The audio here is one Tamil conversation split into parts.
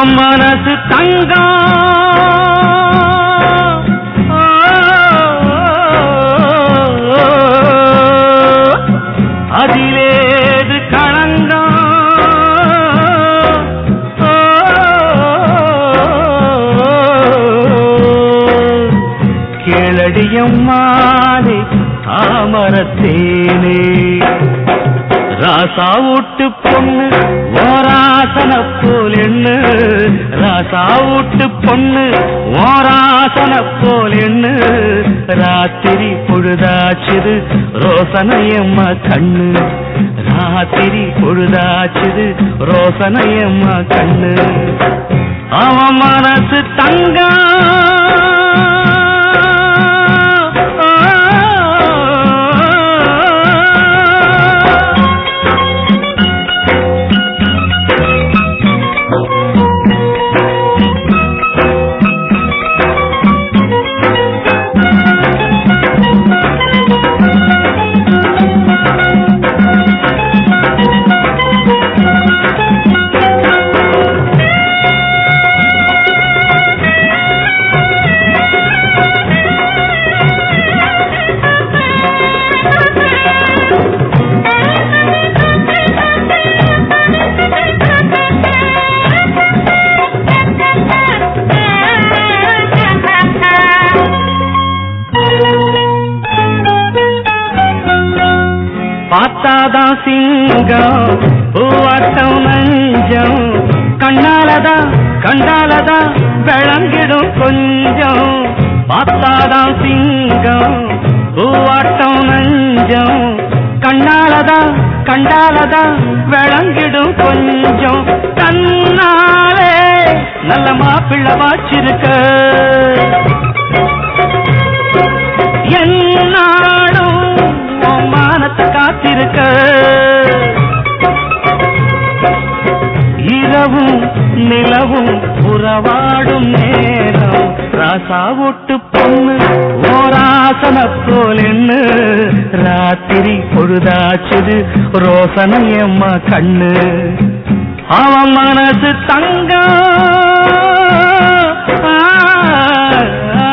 அவன் மனசு தங்கம் அதிலேது களங்கம் கேளடியம்மானே தாமரத்தேனே ராசா வீட்டு பொண்ணு ஓராசன போல் எண்ணு ராசா வீட்டு பொண்ணு ஓராசன போல் எண்ணு ராத்திரி பொழுதாச்சுது ரோசனையம்மா கண்ணு ராத்திரி பொழுதாச்சுது ரோசனையம்மா கண்ணு அவன் மனசு தங்கம் பார்த்தாதான் சிங்கம் பூவாட்டம் நஞ்சம் கண்ணாலதா கண்டாலதா விளங்கிடும் கொஞ்சம் பார்த்தாதான் சிங்கம் பூவாட்டம் நஞ்சம் கண்ணாலதா கண்டாலதா விளங்கிடும் கொஞ்சம் கண்ணாலே நல்ல மாப்பிள்ளை வாச்சிருக்க என்னாடும் உன் மானத்தை காத்திருக்க இரவும் நிலவும் உறவாடும் நேரம் ராசா ஒட்டு பொண்ணு ஓராசன போல் எண்ணு ராத்திரி பொழுதாச்சுது ரோசனையம்மா கண்ணு அவன் மனசு தங்கம் ஆ, ஆ, ஆ.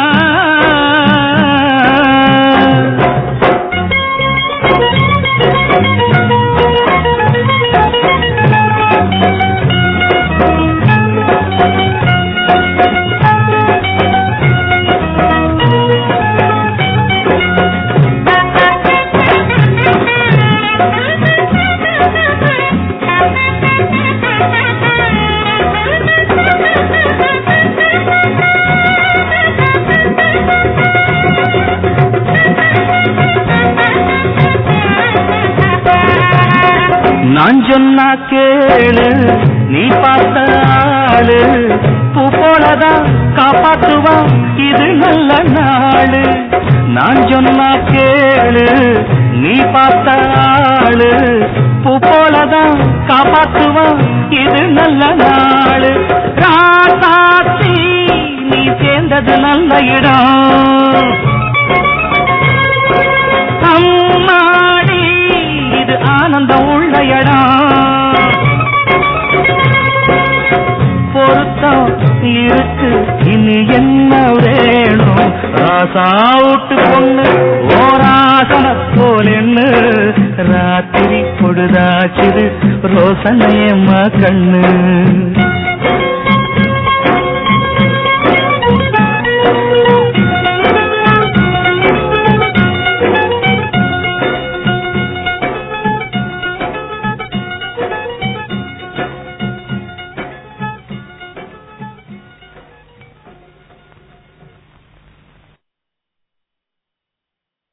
நான் சொன்னா கேளு நீ பார்த்த ஆளு பூ போலதான் காப்பாத்துவா இது நல்ல நாளு நான் சொன்னா கேளு நீ பார்த்த ஆளு பூ போலதான் காப்பாத்துவா இது நல்ல நாளு ராசாத்தி நீ சேர்ந்தது நல்ல இடம் அம்மாடி இது ஆனந்தம் உள்ள இடம் பொருத்தம் இருக்கு இனி என்ன வேணும் ராசாவுட்டு பொண்ணு ஓராசன போல் என்ன ராத்திரி பொழுதாச்சுது ரோசனையம்மா கண்ணு